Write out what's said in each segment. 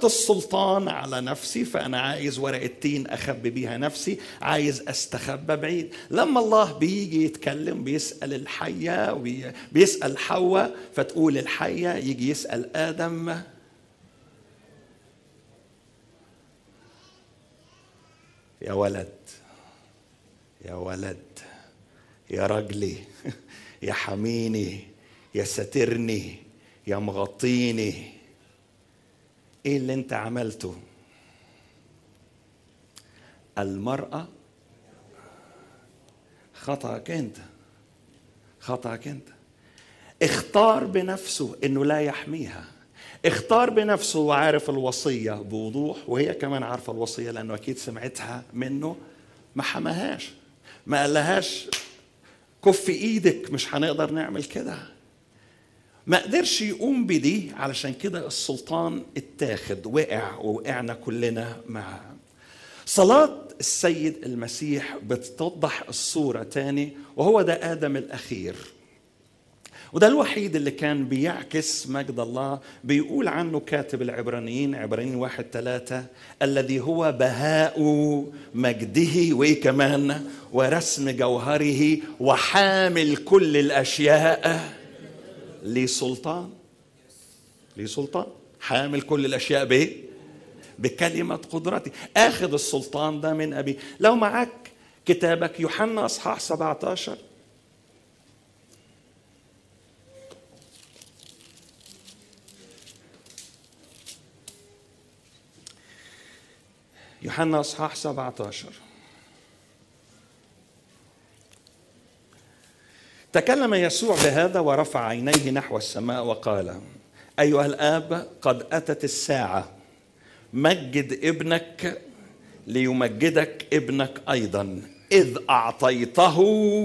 اخذت السلطان على نفسي فانا عايز ورقه تين اخبي بيها نفسي عايز استخبى بعيد لما الله بيجي يتكلم بيسال الحيه وبيسال حواء فتقول الحيه يجي يسال ادم يا ولد يا ولد يا رجلي يا حميني يا ساترني يا مغطيني ايه اللي انت عملته المرأة خطأك انت خطأك انت اختار بنفسه انه لا يحميها اختار بنفسه وعارف الوصية بوضوح وهي كمان عارفة الوصية لأنه أكيد سمعتها منه ما حماهاش ما قالهاش كف ايدك مش هنقدر نعمل كده ما قدرش يقوم بدي علشان كده السلطان اتاخد وقع ووقعنا كلنا معاه صلاة السيد المسيح بتوضح الصورة تاني وهو ده آدم الأخير وده الوحيد اللي كان بيعكس مجد الله بيقول عنه كاتب العبرانيين عبرانيين واحد ثلاثة الذي هو بهاء مجده وإيه كمان ورسم جوهره وحامل كل الأشياء لسلطان لسلطان حامل كل الأشياء بإيه؟ بكلمة قدرته آخذ السلطان ده من أبي لو معك كتابك يوحنا أصحاح 17 يوحنا اصحاح 17 تكلم يسوع بهذا ورفع عينيه نحو السماء وقال ايها الاب قد اتت الساعه مجد ابنك ليمجدك ابنك ايضا اذ اعطيته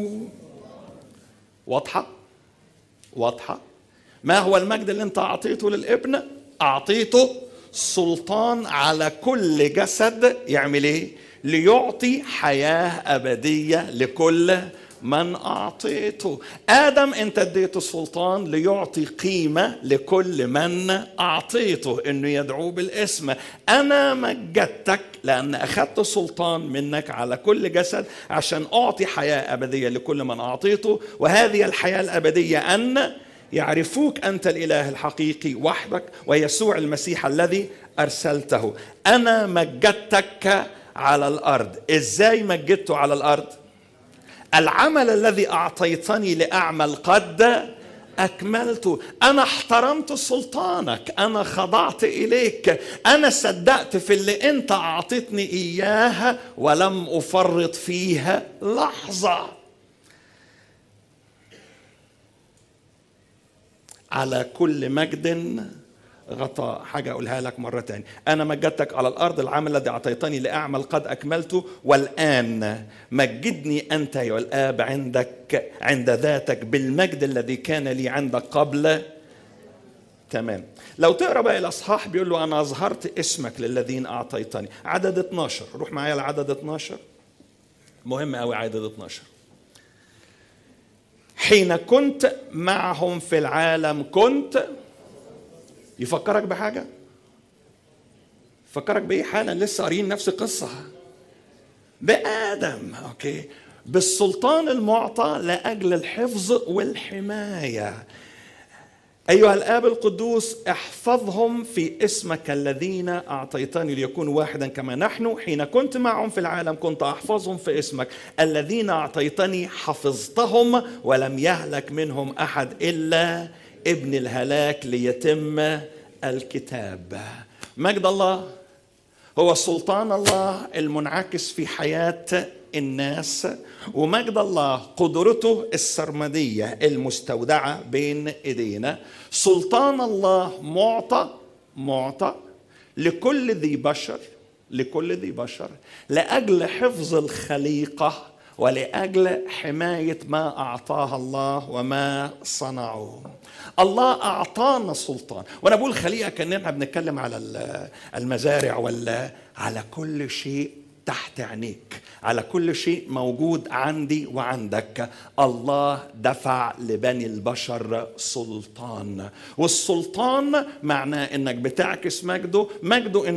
واضحه واضحه ما هو المجد اللي انت اعطيته للابن اعطيته سلطان على كل جسد يعمل ايه ليعطي حياه ابديه لكل من اعطيته ادم انت اديته سلطان ليعطي قيمه لكل من اعطيته انه يدعو بالاسم انا مجدتك لان اخذت سلطان منك على كل جسد عشان اعطي حياه ابديه لكل من اعطيته وهذه الحياه الابديه ان يعرفوك انت الاله الحقيقي وحدك ويسوع المسيح الذي ارسلته انا مجدتك على الارض ازاي مجدته على الارض العمل الذي اعطيتني لاعمل قد اكملت انا احترمت سلطانك انا خضعت اليك انا صدقت في اللي انت اعطيتني اياه ولم افرط فيها لحظه على كل مجد غطاء حاجة أقولها لك مرة تانية أنا مجدتك على الأرض العمل الذي أعطيتني لأعمل قد أكملته والآن مجدني أنت يا الآب عندك عند ذاتك بالمجد الذي كان لي عندك قبل تمام لو تقرا بقى الاصحاح بيقول له انا اظهرت اسمك للذين اعطيتني عدد 12 روح معايا لعدد 12 مهم قوي عدد 12 حين كنت معهم في العالم كنت يفكرك بحاجة يفكرك بإيه حالا لسه قاريين نفس القصة بآدم أوكي بالسلطان المعطى لأجل الحفظ والحماية أيها الآب القدوس احفظهم في اسمك الذين أعطيتني ليكونوا واحدا كما نحن حين كنت معهم في العالم كنت أحفظهم في اسمك الذين أعطيتني حفظتهم ولم يهلك منهم أحد إلا ابن الهلاك ليتم الكتاب مجد الله هو سلطان الله المنعكس في حياه الناس ومجد الله قدرته السرمديه المستودعه بين ايدينا سلطان الله معطى معطى لكل ذي بشر لكل ذي بشر لاجل حفظ الخليقه ولاجل حمايه ما اعطاها الله وما صنعه الله اعطانا سلطان وانا بقول خليقه كاننا بنتكلم على المزارع ولا على كل شيء تحت عينيك على كل شيء موجود عندي وعندك الله دفع لبني البشر سلطان والسلطان معناه انك بتعكس مجده مجده